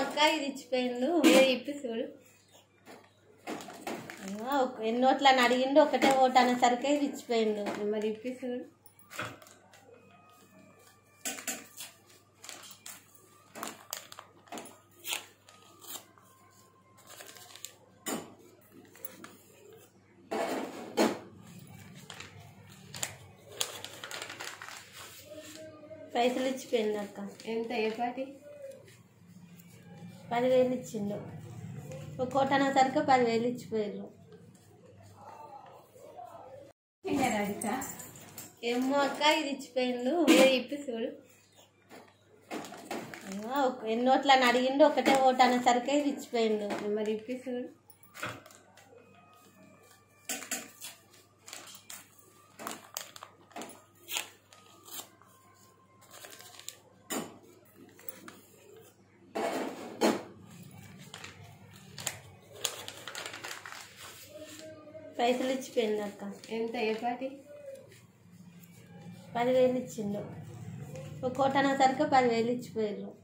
అక్క ఇది ఇచ్చిపోయిండు మీరు ఇప్పి చూడు ఏమో ఒక- ఎన్ని ఓట్లని అడిగిండు ఒకటే ఓటు అనేసరికి ఇది ఇచ్చిపోయిండు మరి ఇప్పి చూడు పైసలు ఇచ్చిపోయిండు అక్క ఎంత ఏ పాటి పదివేలు ఇచ్చిండు ఒక కోట అనేసరికి పదివేలు ఇచ్చిపోయారు రాధిక ఏమో అక్క ఇది ఇచ్చిపోయిండు మీరు ఇప్పి చూడు ఏమో ఒక- ఎన్ని ఓట్లని అడిగిండు ఒకటే ఓటు అనేసరికి ఇది ఇచ్చిపోయిండు మరి ఇప్పి చూడు పైసలు ఇచ్చిపోయిండు అక్క ఎంత ఏ పాటి పదివేలు ఇచ్చిండు ఒక కోట అనేసరికి పదివేలు ఇచ్చిపోయారు